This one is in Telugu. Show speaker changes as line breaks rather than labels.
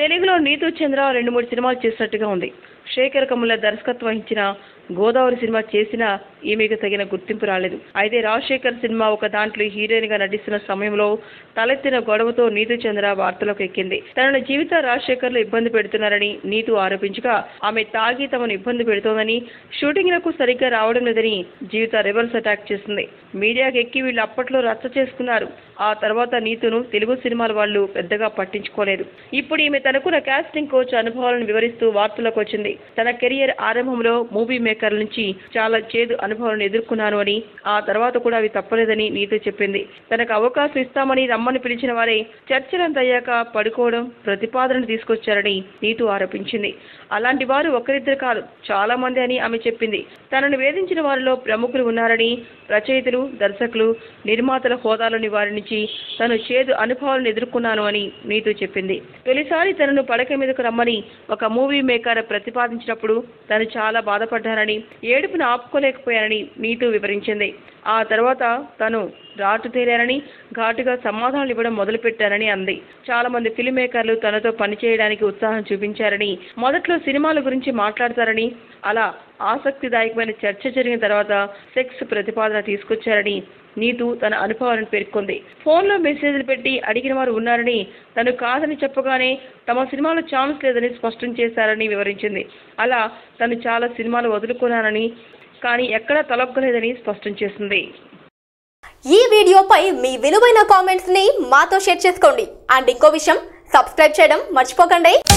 తెలుగులో నీతు చంద్ర రెండు మూడు సినిమాలు చేసినట్టుగా ఉంది శేఖర్ కమ్ముల దర్శకత్వం వహించిన గోదావరి సినిమా చేసినా ఈమెకు తగిన గుర్తింపు రాలేదు అయితే రాజశేఖర్ సినిమా ఒక దాంట్లో హీరోయిన్ గా నటిస్తున్న సమయంలో తలెత్తిన గొడవతో నీతు చంద్ర వార్తలోకి ఎక్కింది తనను జీవిత రాజశేఖర్లు ఇబ్బంది పెడుతున్నారని నీతు ఆరోపించగా ఆమె తాగి తమను ఇబ్బంది పెడుతోందని షూటింగ్ లకు సరిగ్గా రావడం లేదని జీవిత రివర్స్ అటాక్ చేసింది మీడియాకి ఎక్కి వీళ్ళు అప్పట్లో రచ్చ చేసుకున్నారు ఆ తర్వాత నీతును తెలుగు సినిమాల వాళ్ళు పెద్దగా పట్టించుకోలేదు ఇప్పుడు ఈమె తనకున్న కాస్టింగ్ కోచ్ అనుభవాలను వివరిస్తూ వార్తలకు వచ్చింది తన కెరియర్ ఆరంభంలో మూవీ మేకర్ నుంచి చాలా చేదు అనుభవాలను ఎదుర్కొన్నాను అని ఆ తర్వాత కూడా అవి తప్పలేదని నీతో చెప్పింది తనకు అవకాశం ఇస్తామని రమ్మని పిలిచిన వారే చర్చలంత అయ్యాక పడుకోవడం ప్రతిపాదనలు తీసుకొచ్చారని నీతు ఆరోపించింది అలాంటి వారు ఒకరిద్దరు కాదు చాలా మంది అని ఆమె చెప్పింది తనను వేధించిన వారిలో ప్రముఖులు ఉన్నారని రచయితలు దర్శకులు నిర్మాతల హోదాలోని వారి నుంచి తను చేదు అనుభవాలను ఎదుర్కొన్నాను అని నీతు చెప్పింది తొలిసారి తనను పడక మీదకు రమ్మని ఒక మూవీ మేకర్ ప్రతిపాదించినప్పుడు తను చాలా బాధపడ్డానని ఏడుపును ఆపుకోలేకపోయానని నీతు వివరించింది ఆ తర్వాత తను రాటు తేలారని ఘాటుగా సమాధానాలు ఇవ్వడం మొదలుపెట్టారని అంది చాలా మంది ఫిల్మ్ మేకర్లు తనతో పనిచేయడానికి ఉత్సాహం చూపించారని మొదట్లో సినిమాల గురించి మాట్లాడతారని అలా ఆసక్తిదాయకమైన చర్చ జరిగిన తర్వాత సెక్స్ ప్రతిపాదన తీసుకొచ్చారని నీతు తన అనుభవాలను పేర్కొంది ఫోన్లో మెసేజ్లు పెట్టి అడిగిన వారు ఉన్నారని తను కాదని చెప్పగానే తమ సినిమాలో ఛాన్స్ లేదని స్పష్టం చేశారని వివరించింది అలా తను చాలా సినిమాలు వదులుకున్నానని కానీ ఎక్కడా తలొగ్గలేదని స్పష్టం చేసింది
ఈ వీడియోపై మీ విలువైన కామెంట్స్ ని మాతో షేర్ చేసుకోండి అండ్ ఇంకో విషయం సబ్స్క్రైబ్ చేయడం మర్చిపోకండి